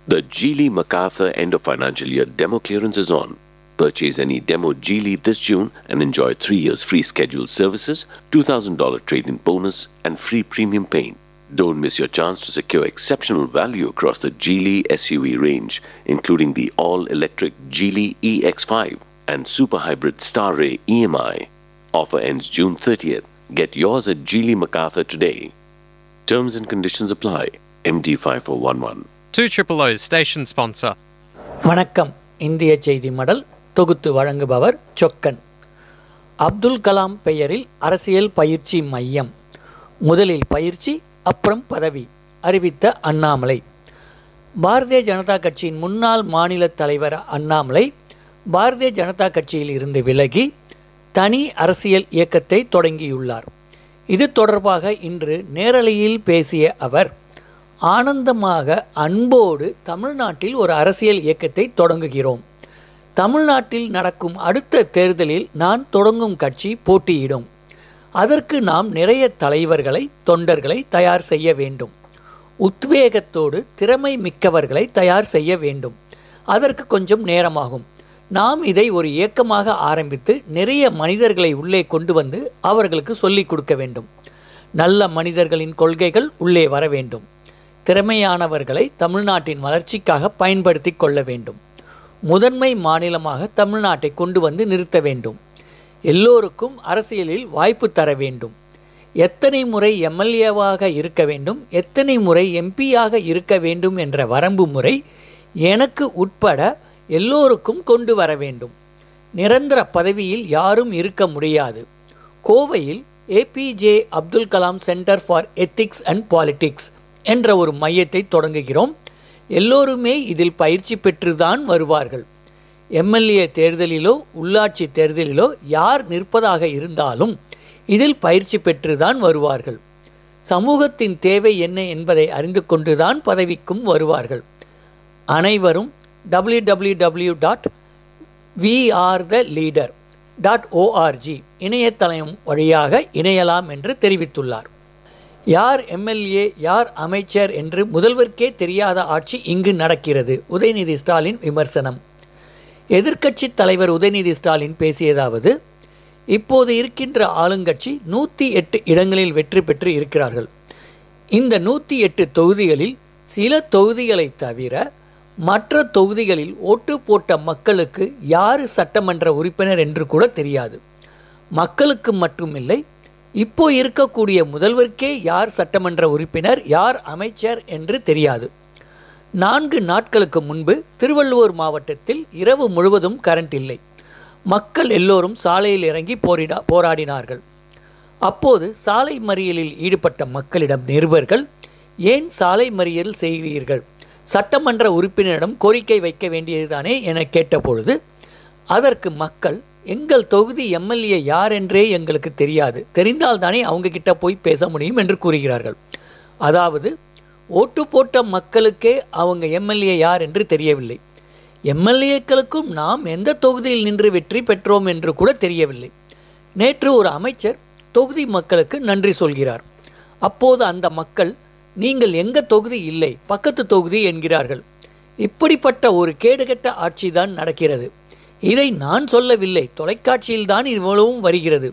The Geely MacArthur end of financial year demo clearance is on. Purchase any demo Geely this June and enjoy 3 years free scheduled services, $2,000 trade-in bonus and free premium paint. Don't miss your chance to secure exceptional value across the Geely SUV range, including the all-electric Geely EX5 and super hybrid Starray EMI. Offer ends June 30th. Get yours at Geely MacArthur today. Terms and conditions apply. MD5411. 2 station sponsor. வணக்கம் இந்திய செய்தி மடல் தொகுத்து வழங்குபவர் சொக்கன் அப்துல் கலாம் பெயரில் அரசியல் பயிற்சி மையம் முதலில் பயிற்சி அப்புறம் பதவி அறிவித்த அண்ணாமலை பாரதிய ஜனதா கட்சியின் முன்னாள் மாநில தலைவர் அண்ணாமலை பாரதிய ஜனதா கட்சியில் இருந்து விலகி தனி அரசியல் இயக்கத்தை தொடங்கியுள்ளார் இது தொடர்பாக இன்று நேரலையில் பேசிய அவர் ஆனந்தமாக அன்போடு தமிழ்நாட்டில் ஒரு அரசியல் இயக்கத்தை தொடங்குகிறோம் தமிழ்நாட்டில் நடக்கும் அடுத்த தேர்தலில் நான் தொடங்கும் கட்சி போட்டியிடும் அதற்கு நாம் நிறைய தலைவர்களை தொண்டர்களை தயார் செய்ய வேண்டும் உத்வேகத்தோடு திறமை மிக்கவர்களை தயார் செய்ய வேண்டும் அதற்கு கொஞ்சம் நேரமாகும் நாம் இதை ஒரு இயக்கமாக ஆரம்பித்து நிறைய மனிதர்களை உள்ளே கொண்டு வந்து அவர்களுக்கு சொல்லிக் கொடுக்க வேண்டும் நல்ல மனிதர்களின் கொள்கைகள் உள்ளே வர வேண்டும் திறமையானவர்களை தமிழ்நாட்டின் வளர்ச்சிக்காக பயன்படுத்தி கொள்ள வேண்டும் முதன்மை மாநிலமாக தமிழ்நாட்டை கொண்டு வந்து நிறுத்த வேண்டும் எல்லோருக்கும் அரசியலில் வாய்ப்பு தர வேண்டும் எத்தனை முறை எம்எல்ஏவாக இருக்க வேண்டும் எத்தனை முறை எம்பியாக இருக்க வேண்டும் என்ற வரம்பு முறை எனக்கு உட்பட எல்லோருக்கும் கொண்டு வர வேண்டும் நிரந்தர பதவியில் யாரும் இருக்க முடியாது கோவையில் A P J Abdul Kalam centre for ethics and politics என்ற ஒரு மையத்தை தொடங்குகிறோம் எல்லோருமே இதில் பயிற்சி பெற்றுதான் வருவார்கள் எம்எல்ஏ தேர்தலிலோ உள்ளாட்சி தேர்தலிலோ யார் நிற்பதாக இருந்தாலும் இதில் பயிற்சி பெற்றுதான் வருவார்கள் சமூகத்தின் தேவை என்ன என்பதை அறிந்து கொண்டுதான் பதவிக்கும் வருவார்கள் அனைவரும் W W W dot we are the leader dot O R G இணையதளம் வழியாக இணையலாம் என்று தெரிவித்துள்ளார் யார் எம்எல்ஏ யார் அமைச்சர் என்று முதல்வருக்கே தெரியாத ஆட்சி இங்கு நடக்கிறது உதயநிதி ஸ்டாலின் விமர்சனம் எதிர்க்கட்சித் தலைவர் உதயநிதி ஸ்டாலின் பேசியதாவது இப்போது இருக்கின்ற ஆளுங்கட்சி நூற்றி எட்டு இடங்களில் வெற்றி பெற்று இருக்கிறார்கள் இந்த நூற்றி எட்டு தொகுதிகளில் சில தொகுதிகளை தவிர மற்ற தொகுதிகளில் ஓட்டு போட்ட மக்களுக்கு யார் சட்டமன்ற உறுப்பினர் என்று கூட தெரியாது மக்களுக்கு மட்டுமில்லை இப்போ இருக்கக்கூடிய முதல்வருக்கே யார் சட்டமன்ற உறுப்பினர் யார் அமைச்சர் என்று தெரியாது நான்கு நாட்களுக்கு முன்பு திருவள்ளுவர் மாவட்டத்தில் இரவு முழுவதும் கரண்ட் இல்லை மக்கள் எல்லோரும் சாலையில் இறங்கி போரிடா போராடினார்கள் அப்போது சாலை மறியலில் ஈடுபட்ட மக்களிடம் நிருபர்கள் ஏன் சாலை மறியல் செய்கிறீர்கள் சட்டமன்ற உறுப்பினரிடம் கோரிக்கை வைக்க வேண்டியதுதானே என கேட்டபொழுது அதற்கு மக்கள் எங்கள் தொகுதி எம்எல்ஏ யார் என்றே எங்களுக்கு தெரியாது தெரிந்தால்தானே அவங்க கிட்ட போய் பேச முடியும் என்று கூறுகிறார்கள் அதாவது ஓட்டு போட்ட மக்களுக்கே அவங்க எம்எல்ஏ யார் என்று தெரியவில்லை எம்எல்ஏக்களுக்கும் நாம் எந்த தொகுதியில் நின்று வெற்றி பெற்றோம் என்று கூட தெரியவில்லை நேற்று ஒரு அமைச்சர் தொகுதி மக்களுக்கு நன்றி சொல்கிறார் அப்போது அந்த மக்கள் நீங்கள் எங்க தொகுதி இல்லை பக்கத்து தொகுதி என்கிறார்கள் இப்படிப்பட்ட ஒரு கேடுகெட்ட ஆட்சிதான் நடக்கிறது இதை நான் சொல்லவில்லை தொலைக்காட்சியில்தான் இவ்வளவும் வருகிறது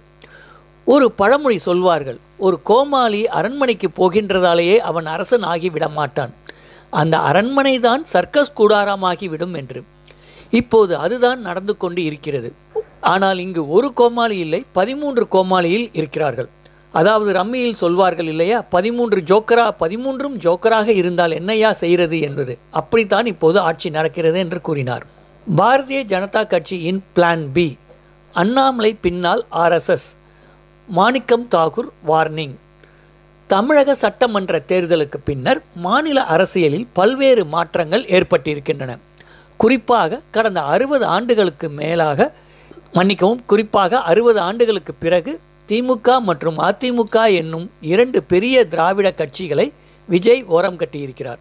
ஒரு பழமொழி சொல்வார்கள் ஒரு கோமாளி அரண்மனைக்கு போகின்றதாலேயே அவன் அரசன் ஆகி விடமாட்டான் அந்த அரண்மனை தான் சர்க்கஸ் கூடாரமாகிவிடும் என்று இப்போது அதுதான் நடந்து கொண்டு இருக்கிறது ஆனால் இங்கு ஒரு கோமாளி இல்லை பதிமூன்று கோமாளியில் இருக்கிறார்கள் அதாவது ரம்மியில் சொல்வார்கள் இல்லையா பதிமூன்று ஜோக்கரா பதிமூன்றும் ஜோக்கராக இருந்தால் என்னையா செய்கிறது என்பது அப்படித்தான் இப்போது ஆட்சி நடக்கிறது என்று கூறினார் பாரதிய ஜனதா கட்சியின் பிளான் பி அண்ணாமலை பின்னால் ஆர்எஸ்எஸ் மாணிக்கம் தாகூர் வார்னிங் தமிழக சட்டமன்ற தேர்தலுக்கு பின்னர் மாநில அரசியலில் பல்வேறு மாற்றங்கள் ஏற்பட்டிருக்கின்றன குறிப்பாக கடந்த அறுபது ஆண்டுகளுக்கு மேலாக மன்னிக்கவும் குறிப்பாக அறுபது ஆண்டுகளுக்கு பிறகு திமுக மற்றும் அதிமுக என்னும் இரண்டு பெரிய திராவிட கட்சிகளை விஜய் ஓரம் கட்டியிருக்கிறார்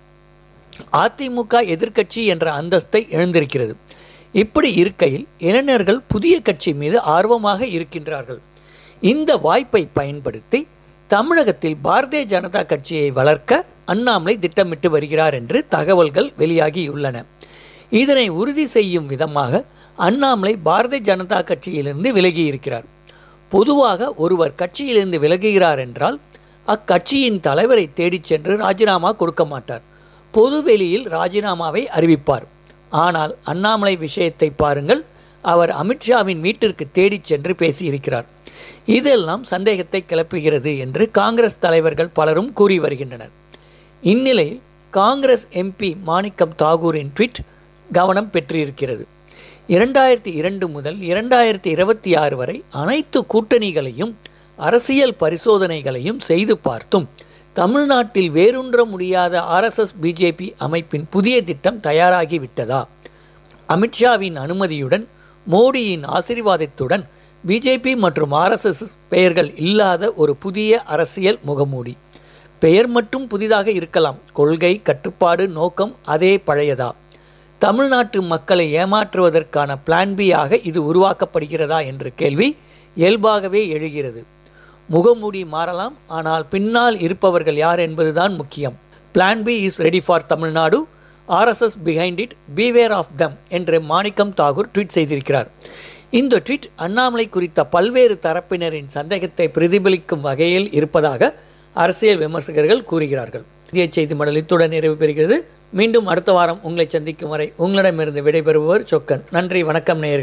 அதிமுக எதிர்க்கட்சி என்ற அந்தஸ்தை இழந்திருக்கிறது இப்படி இருக்கையில் இளைஞர்கள் புதிய கட்சி மீது ஆர்வமாக இருக்கின்றார்கள் இந்த வாய்ப்பை பயன்படுத்தி தமிழகத்தில் பாரதிய ஜனதா கட்சியை வளர்க்க அண்ணாமலை திட்டமிட்டு வருகிறார் என்று தகவல்கள் வெளியாகியுள்ளன இதனை உறுதி செய்யும் விதமாக அண்ணாமலை பாரதிய ஜனதா கட்சியிலிருந்து விலகியிருக்கிறார் பொதுவாக ஒருவர் கட்சியிலிருந்து விலகுகிறார் என்றால் அக்கட்சியின் தலைவரை தேடிச் சென்று ராஜினாமா கொடுக்க மாட்டார் பொதுவெளியில் ராஜினாமாவை அறிவிப்பார் ஆனால் அண்ணாமலை விஷயத்தை பாருங்கள் அவர் அமித்ஷாவின் வீட்டிற்கு தேடிச் சென்று பேசியிருக்கிறார் இதெல்லாம் சந்தேகத்தை கிளப்புகிறது என்று காங்கிரஸ் தலைவர்கள் பலரும் கூறி வருகின்றனர் இந்நிலையில் காங்கிரஸ் எம்பி மாணிக்கம் தாகூரின் ட்வீட் கவனம் பெற்றிருக்கிறது இரண்டாயிரத்தி இரண்டு முதல் இரண்டாயிரத்தி இருபத்தி ஆறு வரை அனைத்து கூட்டணிகளையும் அரசியல் பரிசோதனைகளையும் செய்து பார்த்தும் தமிழ்நாட்டில் வேரூன்ற முடியாத ஆர்எஸ்எஸ் பிஜேபி அமைப்பின் புதிய திட்டம் தயாராகிவிட்டதா அமித்ஷாவின் அனுமதியுடன் மோடியின் ஆசீர்வாதத்துடன் பிஜேபி மற்றும் ஆர்எஸ்எஸ் பெயர்கள் இல்லாத ஒரு புதிய அரசியல் முகமூடி பெயர் மட்டும் புதிதாக இருக்கலாம் கொள்கை கட்டுப்பாடு நோக்கம் அதே பழையதா தமிழ்நாட்டு மக்களை ஏமாற்றுவதற்கான பிளான் பி ஆக இது உருவாக்கப்படுகிறதா என்ற கேள்வி இயல்பாகவே எழுகிறது முகமூடி மாறலாம் ஆனால் பின்னால் இருப்பவர்கள் யார் என்பதுதான் முக்கியம் plan B is ready for Tamil Nadu RSS behind it beware of them என்று மாணிக்கம் தாகூர் ட்வீட் செய்திருக்கிறார் இந்த ட்வீட் அண்ணாமலை குறித்த பல்வேறு தரப்பினரின் சந்தேகத்தை பிரதிபலிக்கும் வகையில் இருப்பதாக அரசியல் விமர்சகர்கள் கூறுகிறார்கள் இந்திய செய்தி மடல் இத்துடன் நிறைவு பெறுகிறது மீண்டும் அடுத்த வாரம் உங்களை சந்திக்கும் வரை உங்களிடமிருந்து விடைபெறுபவர் சொக்கன் நன்றி வணக்கம் நேயர்களே